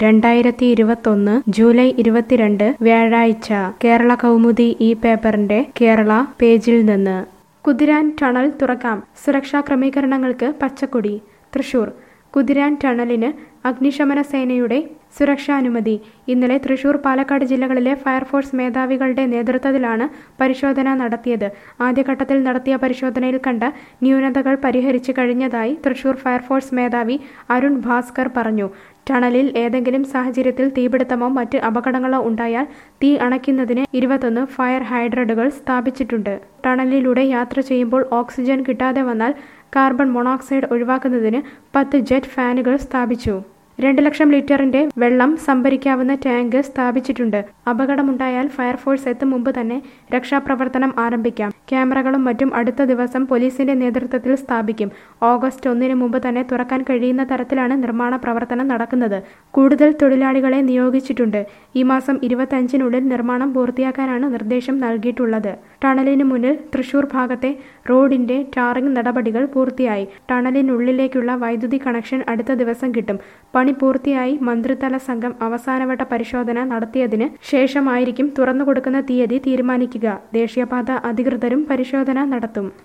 രണ്ടായിരത്തി ഇരുപത്തൊന്ന് ജൂലൈ ഇരുപത്തിരണ്ട് വ്യാഴാഴ്ച കേരള കൗമുദി ഈ പേപ്പറിന്റെ കേരള പേജിൽ നിന്ന് കുതിരാൻ ടണൽ തുറക്കാം സുരക്ഷാ ക്രമീകരണങ്ങൾക്ക് പച്ചക്കൊടി തൃശൂർ കുതിരാൻ ടണലിന് അഗ്നിശമന സേനയുടെ സുരക്ഷാനുമതി ഇന്നലെ തൃശൂർ പാലക്കാട് ജില്ലകളിലെ ഫയർഫോഴ്സ് മേധാവികളുടെ നേതൃത്വത്തിലാണ് പരിശോധന നടത്തിയത് ആദ്യഘട്ടത്തിൽ നടത്തിയ പരിശോധനയിൽ കണ്ട ന്യൂനതകൾ പരിഹരിച്ചു കഴിഞ്ഞതായി തൃശൂർ ഫയർഫോഴ്സ് മേധാവി അരുൺ ഭാസ്കർ പറഞ്ഞു ടണലിൽ ഏതെങ്കിലും സാഹചര്യത്തിൽ തീപിടുത്തമോ മറ്റ് അപകടങ്ങളോ ഉണ്ടായാൽ തീ അണയ്ക്കുന്നതിന് ഇരുപത്തൊന്ന് ഫയർ ഹൈഡ്രന്റുകൾ സ്ഥാപിച്ചിട്ടുണ്ട് ടണലിലൂടെ യാത്ര ചെയ്യുമ്പോൾ ഓക്സിജൻ കിട്ടാതെ വന്നാൽ കാർബൺ മോണോക്സൈഡ് ഒഴിവാക്കുന്നതിന് പത്ത് ജെറ്റ് ഫാനുകൾ സ്ഥാപിച്ചു രണ്ട് ലക്ഷം ലിറ്ററിന്റെ വെള്ളം സംഭരിക്കാവുന്ന ടാങ്ക് സ്ഥാപിച്ചിട്ടുണ്ട് അപകടമുണ്ടായാൽ ഫയർഫോഴ്സ് എത്തും മുമ്പ് തന്നെ രക്ഷാപ്രവർത്തനം ആരംഭിക്കാം ക്യാമറകളും മറ്റും അടുത്ത ദിവസം പോലീസിന്റെ നേതൃത്വത്തിൽ സ്ഥാപിക്കും ഓഗസ്റ്റ് ഒന്നിന് മുമ്പ് തന്നെ തുറക്കാൻ കഴിയുന്ന തരത്തിലാണ് നിർമ്മാണ പ്രവർത്തനം നടക്കുന്നത് കൂടുതൽ തൊഴിലാളികളെ നിയോഗിച്ചിട്ടുണ്ട് ഈ മാസം ഇരുപത്തഞ്ചിനുള്ളിൽ നിർമ്മാണം പൂർത്തിയാക്കാനാണ് നിർദ്ദേശം നൽകിയിട്ടുള്ളത് ടണലിന് മുന്നിൽ തൃശൂർ ഭാഗത്തെ റോഡിന്റെ ടാറിംഗ് നടപടികൾ പൂർത്തിയായി ടണലിനുള്ളിലേക്കുള്ള വൈദ്യുതി കണക്ഷൻ അടുത്ത ദിവസം കിട്ടും പണി പൂർത്തിയായി മന്ത്രിതല സംഘം അവസാനവട്ട പരിശോധന നടത്തിയതിന് ശേഷമായിരിക്കും തുറന്നു കൊടുക്കുന്ന തീയതി തീരുമാനിക്കുക ദേശീയപാത അധികൃതരും പരിശോധന നടത്തും